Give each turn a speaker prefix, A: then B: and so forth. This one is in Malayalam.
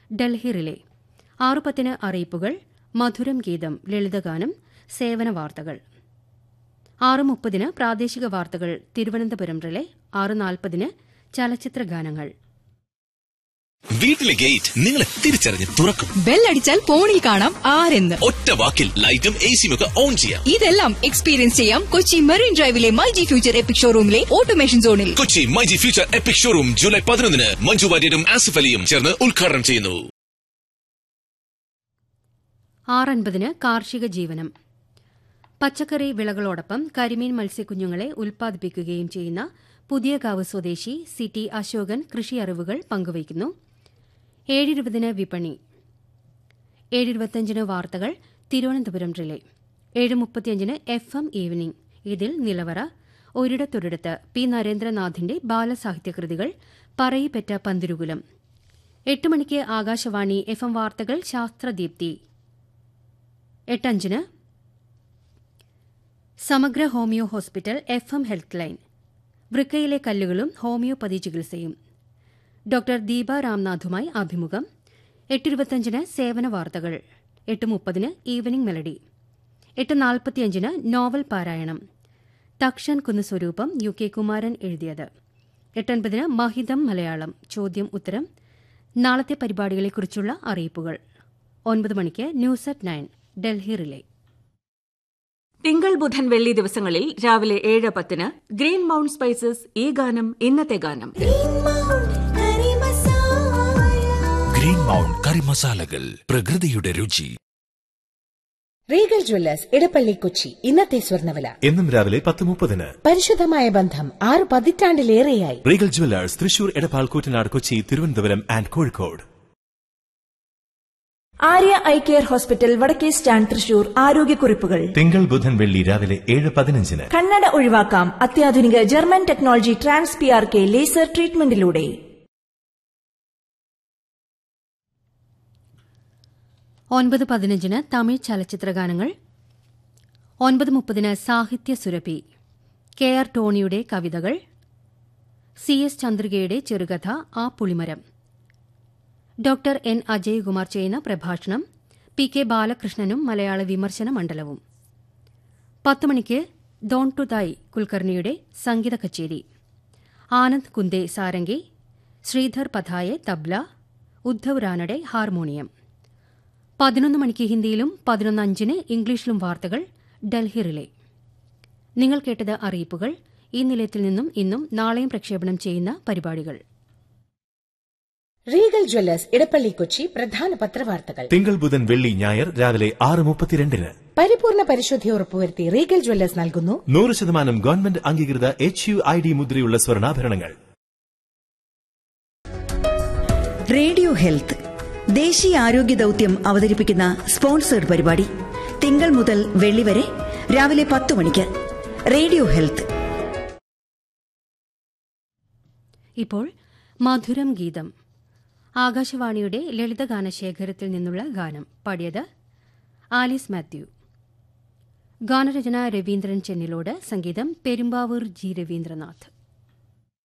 A: ഡൽഹി റിലേ ആറു പത്തിന് അറിയിപ്പുകൾ മധുരം ഗീതം ലളിതഗാനം സേവന വാർത്തകൾ ആറ് മുപ്പതിന് പ്രാദേശിക വാർത്തകൾ തിരുവനന്തപുരം റിലേ ആറ് നാൽപ്പതിന് ചലച്ചിത്ര ഗാനങ്ങൾ
B: വീട്ടിലെ ഗേറ്റ് നിങ്ങളെ തിരിച്ചറിഞ്ഞ് തുറക്കും
C: ബെല്ലടിച്ചാൽ ഫോണിൽ കാണാം ആരെന്ന്
B: ഒറ്റ വാക്കിൽ ലൈറ്റും എ സിയും ഒക്കെ ഓൺ ചെയ്യാം
C: ഇതെല്ലാം എക്സ്പീരിയൻസ് ചെയ്യാം കൊച്ചി മെറീൻ ഡ്രൈവിലെ മൈ ജി ഫ്യൂച്ചർ എപ്പിക് ഷോറൂമിലെ ഓട്ടോമേഷൻ സോണിൽ
B: Kochi myG future epic showroom July പതിനൊന്നിന് മഞ്ജു വാര്യരും ആസിഫ് അലിയും ചേർന്ന് ഉദ്ഘാടനം ചെയ്യുന്നു
A: ആറൻപതിന് കാർഷിക ജീവനം പച്ചക്കറി വിളകളോടൊപ്പം കരിമീൻ മത്സ്യക്കുഞ്ഞുങ്ങളെ ഉൽപ്പാദിപ്പിക്കുകയും ചെയ്യുന്ന പുതിയകാവ് സ്വദേശി സി ടി അശോകൻ കൃഷി അറിവുകൾ പങ്കുവയ്ക്കുന്നു ഏഴിരുപതിന് വിപണി ഏഴിരുപത്തിയഞ്ചിന് വാർത്തകൾ തിരുവനന്തപുരം റിലേ ഏഴ് മുപ്പത്തിയഞ്ചിന് എഫ് എം ഈവനിംഗ് ഇതിൽ നിലവറ ഒരിടത്തൊരിടത്ത് പി നരേന്ദ്രനാഥിന്റെ ബാലസാഹിത്യകൃതികൾ പറയിപ്പെറ്റ പന്തിരുകുലം എട്ട് മണിക്ക് ആകാശവാണി എഫ് എം വാർത്തകൾ ശാസ്ത്രദീപ്തി എട്ടഞ്ചിന് Samagra homeo hospital F M health line വൃക്കയിലെ കല്ലുകളും ഹോമിയോപ്പതി ചികിത്സയും ഡോക്ടർ ദീപ രാംനാഥുമായി അഭിമുഖം എട്ടിരുപത്തഞ്ചിന് സേവന വാർത്തകൾ എട്ട് മുപ്പതിന് ഈവനിംഗ് മെലഡി എട്ട് നാൽപ്പത്തിയഞ്ചിന് നോവൽ പാരായണം തക്ഷൻ കുന്നുസ്വരൂപം യു കെ കുമാരൻ എഴുതിയത് എട്ടൻപതിന് മഹിതം മലയാളം ചോദ്യം ഉത്തരം നാളത്തെ പരിപാടികളെക്കുറിച്ചുള്ള അറിയിപ്പുകൾ ഒൻപത് മണിക്ക് news at nine Delhi relay
D: തിങ്കൾ ബുധൻ വെള്ളി ദിവസങ്ങളിൽ രാവിലെ ഏഴ് പത്തിന് ഗ്രീൻ മൗണ്ട് സ്പൈസസ് ഈ ഗാനം ഇന്നത്തെ ഗാനം
B: ഗ്രീൻ മൗണ്ട് കറി മസാലകൾ പ്രകൃതിയുടെ രുചി
E: റീഗൽ ജ്വല്ലേഴ്സ് ഇടപ്പള്ളി കൊച്ചി ഇന്നത്തെ സ്വർണ്ണവില
F: എന്നും രാവിലെ പത്ത് മുപ്പതിന്
E: പരിശുദ്ധമായ ബന്ധം ആറ് പതിറ്റാണ്ടിലേറെയായി
F: Regal jewellers Thrissur Edappal Koottanad Kochi Thiruvananthapuram and Kozhikode
G: Arya eye care hospital വടക്കേ സ്റ്റാൻഡ് തൃശൂർ ആരോഗ്യക്കുറിപ്പുകൾ
F: തിങ്കൾ ബുധൻ വെള്ളി രാവിലെ ഏഴ് പതിനഞ്ചിന്
G: കണ്ണട ഒഴിവാക്കാം അത്യാധുനിക German technology trans P R K laser ട്രീറ്റ്മെന്റിലൂടെ
A: ഒൻപത് പതിനഞ്ചിന് തമിഴ് ചലച്ചിത്ര ഗാനങ്ങൾ ഒൻപത് മുപ്പതിന് സാഹിത്യ സുരഭി കെ ആർ ടോണിയുടെ കവിതകൾ സി എസ് ചന്ദ്രികയുടെ ചെറുകഥ ആ പുളിമരം ഡോക്ടർ എൻ അജയ്കുമാർ ചെയ്യുന്ന പ്രഭാഷണം പി കെ ബാലകൃഷ്ണനും മലയാള വിമർശന മണ്ഡലവും പത്ത് മണിക്ക് ഡോൺ ടു തായ് കുൽക്കർണിയുടെ സംഗീത കച്ചേരി ആനന്ദ് കുന്ദെ സാരംഗി ശ്രീധർ പഥായെ തബ്ല ഉദ്ധവ് റാനഡെ ഹാർമോണിയം പതിനൊന്ന് മണിക്ക് ഹിന്ദിയിലും പതിനൊന്ന് അഞ്ചിന് ഇംഗ്ലീഷിലും വാർത്തകൾ ഡൽഹി റിലേ നിങ്ങൾ കേട്ടത് അറിയിപ്പുകൾ ഈ നിലയത്തിൽ നിന്നും ഇന്നും നാളെയും പ്രക്ഷേപണം ചെയ്യുന്ന പരിപാടികൾ
E: റീഗൽ ജ്വല്ലേഴ്സ് ഇടപ്പള്ളി കൊച്ചി പ്രധാന പത്രവാർത്തകൾ
F: തിങ്കൾ ബുധൻ വെള്ളി ഞായർ രാവിലെ ആറ് മുപ്പത്തിരണ്ടിന്
E: പരിപൂർണ പരിശുദ്ധി ഉറപ്പുവരുത്തി റീഗൽ ജ്വല്ലേഴ്സ് നൽകുന്നു
F: നൂറ് ശതമാനം ഗവൺമെന്റ് അംഗീകൃത എച്ച് യു ഐ ഡി മുദ്രയുള്ള സ്വർണ്ണാഭരണങ്ങൾ
H: റേഡിയോ ഹെൽത്ത് ദേശീയ ആരോഗ്യ ദൌത്യം അവതരിപ്പിക്കുന്ന സ്പോൺസേഡ് പരിപാടി തിങ്കൾ മുതൽ വെള്ളി വരെ രാവിലെ പത്ത് മണിക്ക് റേഡിയോ ഹെൽത്ത്
A: ഇപ്പോൾ മധുരം ഗീതം ആകാശവാണിയുടെ ലളിതഗാനശേഖരത്തിൽ നിന്നുള്ള ഗാനം പാടിയത് ആലിസ് മാത്യു ഗാനരചന രവീന്ദ്രൻ ചെന്നിലോട് സംഗീതം പെരുമ്പാവൂർ ജി രവീന്ദ്രനാഥ്